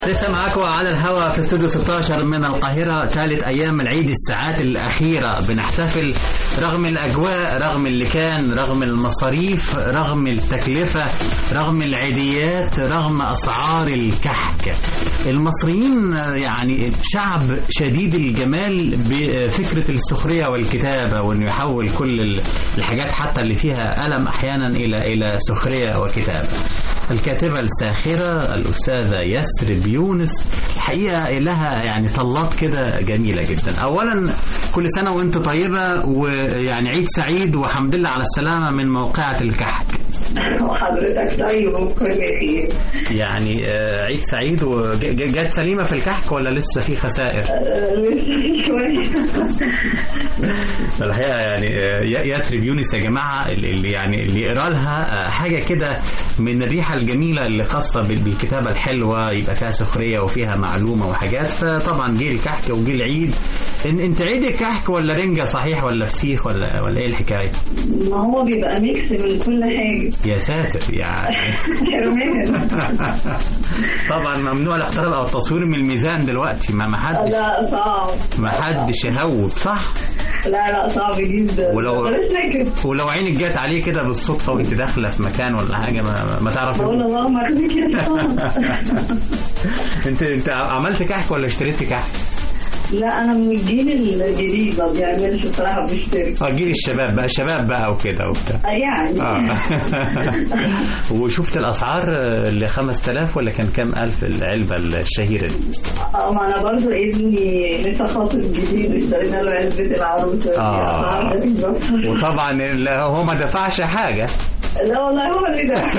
لسه معاكم على الهواء في استوديو 16 من القاهرة ثالث أيام العيد الساعات الأخيرة بنحتفل رغم الأجواء رغم اللي كان رغم المصاريف رغم التكلفة رغم العيديات رغم أسعار الكحك المصريين يعني شعب شديد الجمال بفكرة السخرية والكتابة وأنه يحول كل الحاجات حتى اللي فيها ألم أحيانا إلى إلى سخرية وكتابة الكاتبة الساخرة الأستاذة يسرب يونس الحقيقة لها يعني طلات كده جميلة جدا أولا كل سنة وأنت طيبة ويعني عيد سعيد وحمد لله على السلامة من موقعة الكحك وحضرتك طيب وكل خير يعني آه، عيد سعيد وجت سليمة في الكحك ولا لسه في خسائر آه، لسه في شوية الحقيقه يعني آه، يا يثرب يونس يا جماعه اللي اللي يعني اللي يقرا لها آه، حاجه كده من الريحه الجميله اللي خاصه بال- بالكتابه الحلوه يبقى فيها سخريه وفيها معلومه وحاجات فطبعا جه الكحك وجه العيد إن انت عيد الكحك ولا رنجه صحيح ولا فسيخ ولا ولا ايه الحكايه؟ ما هو بيبقى ميكس من كل حاجة يا ساتر يعني حرمان طبعا ممنوع الاحتراق او التصوير من الميزان دلوقتي ما ما حدش لا صعب ما حدش يهوب صح؟ لا لا صعب جدا ولو- بلاش نكد ولو عينك جت عليه كده بالصدفه وانت داخله في مكان ولا حاجه ما, ما تعرفي بقول اللهم اخزيك يا شيطان. انت انت عملت كحك ولا اشتريت كحك؟ لا انا من الجيل الجديد ما بيعملش بصراحة بيشتري اه جيل الشباب بقى شباب بقى وكده وبتاع يعني اه وشفت الاسعار اللي 5000 ولا كان كام الف العلبه الشهيره دي؟ اه ما انا برضو ابني لسه خاطب جديد اشترينا له علبة العروسة دي. آه. أسعار غريبة. وطبعا لا هو ما دفعش حاجه لا والله هو اللي ده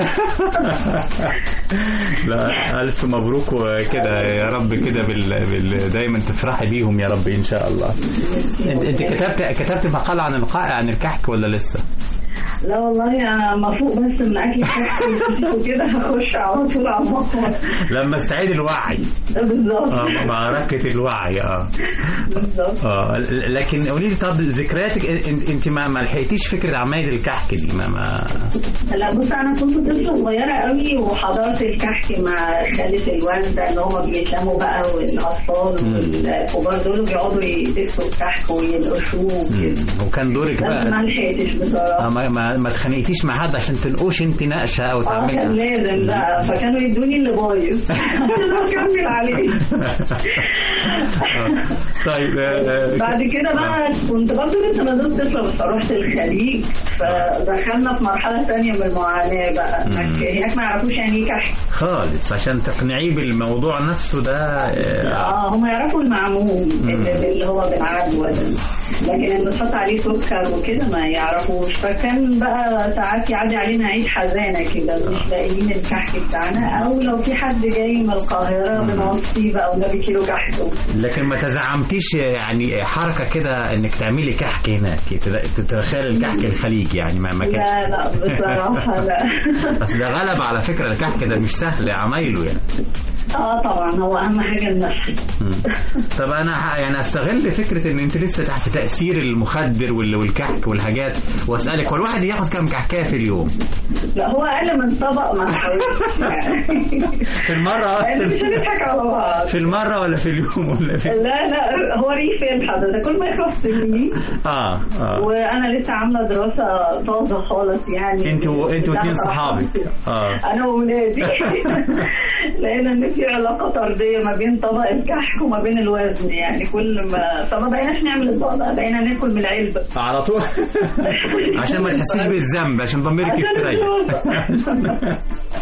لا الف مبروك وكده يا رب كده بال... بال... دايما تفرحي بيهم يا رب ان شاء الله انت, انت كتبت كتبت مقال عن الق... عن الكحك ولا لسه؟ لا والله انا مفوق بس من اكل الكحك والفسيخ وكده هخش على طول على المطبخ لما استعيد الوعي بالظبط اه معركة الوعي اه بالظبط اه ل- لكن قولي لي طب ذكرياتك انت انت ما ما لحقتيش فكرة عمايل الكحك دي ما ما لا بص انا كنت طفله صغيره قوي وحضرت الكحك مع خاله الوالده ان هم بيتلموا بقى والاطفال مم. والكبار دول بيقعدوا يدسوا الكحك وينقشوه مم. وكده وكان دورك بس ما بقى لحقتش آه، بصراحه ما ما, ما اتخانقتيش مع حد عشان تنقوش انت نقشه او اه كان تعملي لازم بقى فكانوا يدوني اللي بايظ عشان اكمل عليه آه. طيب آه، آه، بعد كده بقى كنت برضه لسه ما زلت طفله بس رحت الخليج فدخلنا في مرحله ثانيه من المعاناه بقى مم. هناك هناك ما يعرفوش يعني ايه كحك خالص عشان تقنعيه بالموضوع نفسه ده آه، اه هم يعرفوا المعمول اللي اللي هو بالعدوى ده لكن اللي تحط عليه سكر وكده ما يعرفوش فكان بقى ساعات يعدي علينا عيد حزانه كده مش لاقيين الكحك بتاعنا او لو في حد جاي من القاهره بنوصيه بقى ونبي كيلو كحك لكن ما تزعمتيش يعني حركة كده انك تعملي كحك هناك تتخيل الكحك الخليجي يعني ما ما كانش لا لا بصراحه لا بس ده غلب على فكرة الكحك ده مش سهل عمايله يعني اه طبعا هو اهم حاجه النفس مم. طب انا ه- يعني استغل فكرة ان انت لسه تحت تأثير المخدر وال- والكحك والحاجات واسألك هو الواحد ياخد كام كحكاية في اليوم؟ لا هو اقل من طبق ما حاولش يعني في المرة مش هنضحك على بعض في المرة ولا في اليوم ولا في لا لا هو ريفين حضرتك كل ما يخلص مني اه اه وانا لسه عامله دراسه طازه خالص يعني انتوا انتوا اتنين بتاعت صحابك اه انا واولادي لقينا ان في علاقه طرديه ما بين طبق الكحك وما بين الوزن يعني كل ما فما بقيناش نعمل الطبق ده بقينا ناكل من العلبه على طول عشان ما تحسيش بالذنب عشان ضميرك عشان يستريح الوزن.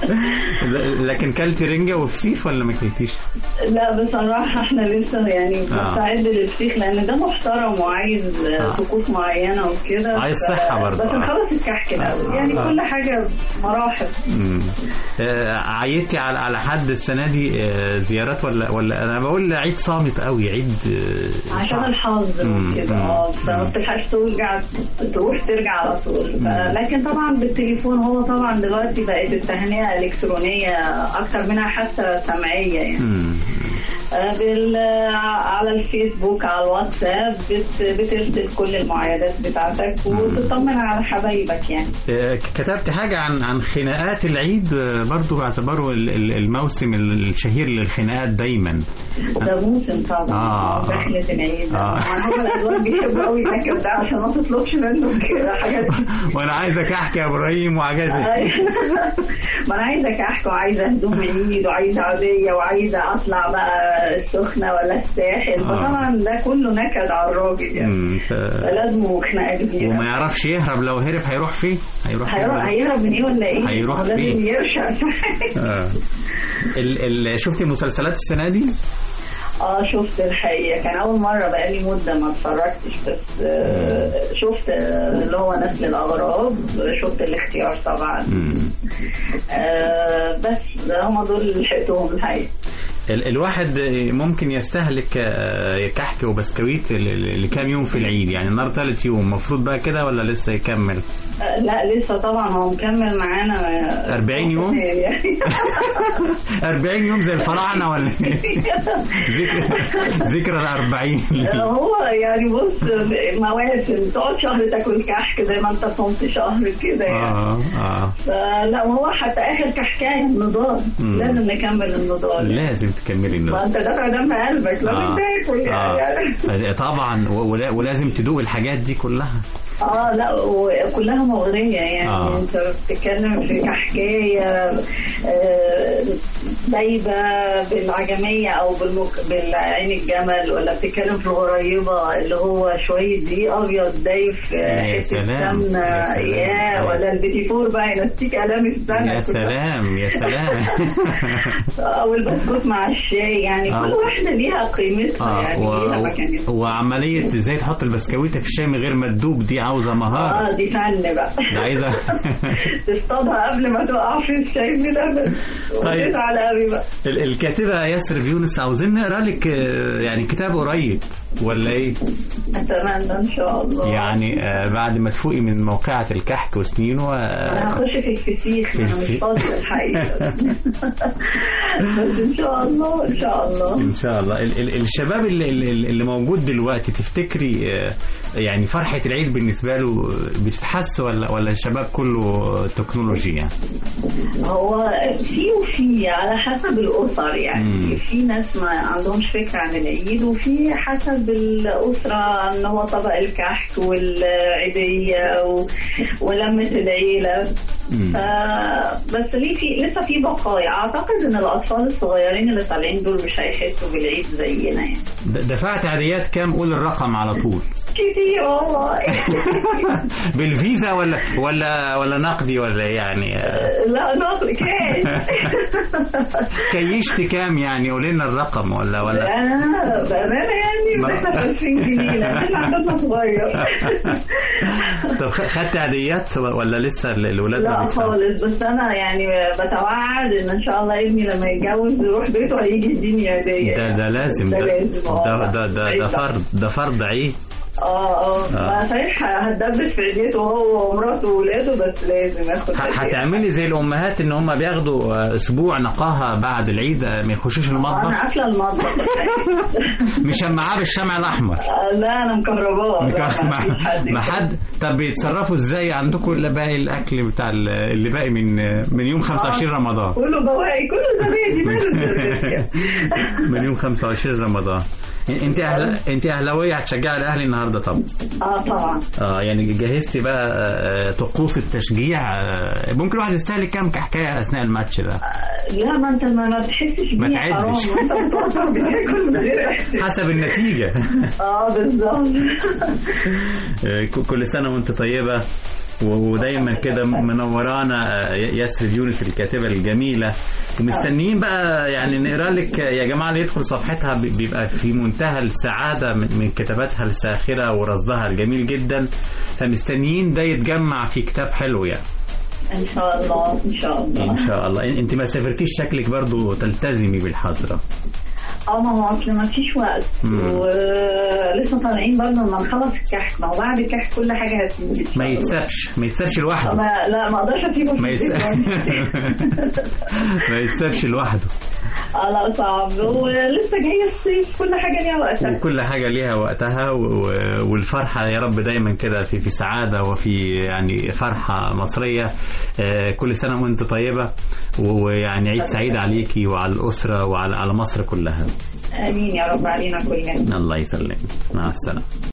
ل- لكن كلتي رنجة وفسيخ ولا ما كلتيش؟ لا بصراحة احنا لسه يعني آه. بنستعد للفسيخ لأن ده محترم وعايز آه. طقوس معينة وكده عايز ف- صحة برضه. بس آه. نخلص الكحك الأول يعني آه. كل حاجة مراحل مم. آه، عيدتي على على حد السنة دي آه، زيارات ولا ولا انا بقول عيد صامت قوي عيد آه، عشان صعب. الحظ مم. وكده مم. اه فما بتلحقش ترجع تروح ترجع على طول ف- مم. لكن طبعا بالتليفون هو طبعا دلوقتي بقت التهنئة إلكترونية أكتر منها حتى سمعية يعني مم. آه، بال على الفيسبوك على الواتساب بت... بترسل كل المعايدات بتاعتك وتطمن على حبايبك يعني آه، كتبت حاجة عن عن خناقات العيد آه، برضو باعتباره ال- ال- الموسم الشهير للخناقات دايما ده موسم طبعا آه. رحلة العيد آه. طبعاً هم الأزواج بيحبوا قوي النكد ده عشان ما تطلبش منه كده حاجات وانا عايزك احكي يا ابراهيم وعجزت ما انا عايزه احكي وعايزه هدوم عيد وعايزه عاديه وعايزه اطلع بقى السخنه ولا الساحل آه. فطبعا ده كله نكد على الراجل يعني مم، ف- فلازم خناقه كبيره وما يعرفش يهرب لو هرب هيروح فين هيروح فين هيروح هيهرب من ايه ولا ايه؟ هيروح هو لازم فين؟ يرشق آه. ال ال شفتي مسلسلات السنة دي؟ اه شفت الحقيقه كان اول مره بقالي مده ما اتفرجتش بس آه شفت آه، اللي هو نسل الاغراب شفت الاختيار طبعا مم. آه بس هم دول اللي لحقتهم الحقيقه ال الواحد ممكن يستهلك آه، كحك وبسكويت ل- ل- لكام يوم في العيد يعني النهارده ثالث يوم المفروض بقى كده ولا لسه يكمل؟ آه، لا لسه طبعا هو مكمل معانا آه، 40 يوم؟ يعني 40 يوم زي الفراعنه ولا ايه؟ ذكرى ذكرى ال 40 هو يعني بص مواسم تقعد شهر تاكل كحك زي ما انت صمت شهر كده يعني اه اه فلا وهو حتى اخر كحكايه النضال مم. لازم نكمل النضال لازم تكملي النوم ما انت دافع دم قلبك لازم آه. تاكل يعني آه. طبعا و- ولا- ولازم تدوق الحاجات دي كلها اه لا وكلها مغرية يعني آه. آه. انت بتتكلم في كحكاية آه، دايبة بالعجمية او بالمك... بالعين الجمل ولا بتتكلم في الغريبة اللي هو شوية دقيق ابيض دايب في يا حتة سلام، سمنة يا سلام. يا ولا البيتي فور بقى ينسيك الام السنة يا كلها. سلام يا سلام او البسكوت مع الشاي يعني آه. كل واحدة ليها قيمتها اه يعني ليها و... مكانتها وعملية ازاي تحط البسكويتة في الشاي من غير ما تدوب دي عاوزة مهارة اه دي فن بقى ده عايزة تصطادها قبل ما تقع في الشاي بلبن طيب. وتزعل قوي بقى ال- الكاتبة ياسر يونس عاوزين نقرا لك آه، يعني كتاب قريب ولا ايه؟ اتمنى ان شاء الله يعني آه، بعد ما تفوقي من موقعة الكحك وسنينه انا آه، هخش في الفسيخ انا مش فاضيه الحقيقه بس ان شاء الله ان شاء الله ان شاء الله ال- ال- الشباب اللي, اللي اللي موجود دلوقتي تفتكري آه، يعني فرحة العيد بالنسبة له بتتحس ولا ولا الشباب كله تكنولوجيا يعني؟ هو في وفي على حسب الاسر يعني مم. في ناس ما عندهمش فكره عن العيد وفي حسب الاسره ان هو طبق الكحك والعيديه و... ولمه العيله مم. آه بس ليه في لسه في بقايا اعتقد ان الاطفال الصغيرين اللي طالعين دول مش هيحسوا بالعيد زينا يعني د- دفعت عاديات كام قول الرقم على طول كتير والله بالفيزا ولا ولا ولا نقدي ولا إيه يعني آه، لا نقل كاش كيشت كام يعني قولي لنا الرقم ولا ولا انا بامانه يعني ما- احنا 20 جنيه لان احنا عددنا صغير طب خ- خدت عاديات ولا لسه ال- الولاد ما لا بيدفعوا؟ خالص بس انا يعني بتوعد ان ان شاء الله ابني لما يتجوز يروح بيته هيجي يديني هديه ده ده لازم ده ده لازم آه. ده ده, ده, ده فرض ده فرض عيد اه اه آه. ما صحيح هتدبس في عيديته هو ومراته وولاده بس لازم ياخد ه- هدية. هتعملي زي الامهات ان هم بياخدوا آه، اسبوع نقاهه بعد العيد آه، ما يخشوش انا المطبخ قافله المطبخ مشمعاه بالشمع الاحمر آه، لا انا مكهرباه لا، ما فيش حد ما حد طب بيتصرفوا ازاي عندكم الا باقي الاكل بتاع ال- اللي باقي من من يوم 25 رمضان كله بواقي كله زبادي ماله الزبادي من يوم 25 رمضان انت أهل... انت اهلاويه هتشجعي الاهلي النهارده طب اه طبعا اه يعني جهزتي بقى آه، طقوس التشجيع آه، ممكن الواحد يستهلك كام كحكايه اثناء الماتش ده لا ما انت ما, ما بتحسش ما بيه حرام تعدش. انت بتوصل بتاكل من غير احساس حسب النتيجه اه بالظبط آه، ك- كل سنه وانت طيبه و- ودايما كده منورانا آه، ياسر يونس الكاتبه الجميله ومستنيين بقى يعني نقرا لك يا جماعه اللي يدخل صفحتها بي- بيبقى في منتهى السعاده من من كتاباتها الساخره ورصدها الجميل جدا فمستنيين ده يتجمع في كتاب حلو يعني ان شاء الله ان شاء الله ان شاء الله إن- انت ما سافرتيش شكلك برضو تلتزمي بالحظر اه ما هو اصل ما فيش وقت مم. ولسه طالعين برضه لما نخلص الكحك ما هو بعد الكحك كل حاجه هتيجي إن شاء ما الله. يتسابش ما يتسابش لوحده ما لا ما اقدرش اسيبه في ما البيت يتسابش يعني. ما يتسابش لوحده اه لا صعب ولسه جاي الصيف كل حاجه ليها وقتها وكل حاجة ليها وقتها و- و- والفرحة يا رب دايما كده في في سعادة وفي يعني فرحة مصرية آه، كل سنة وانت طيبة ويعني عيد سعيد عليكي وعلى الأسرة وعلى على مصر كلها امين يا رب علينا كلنا الله يسلمك مع السلامة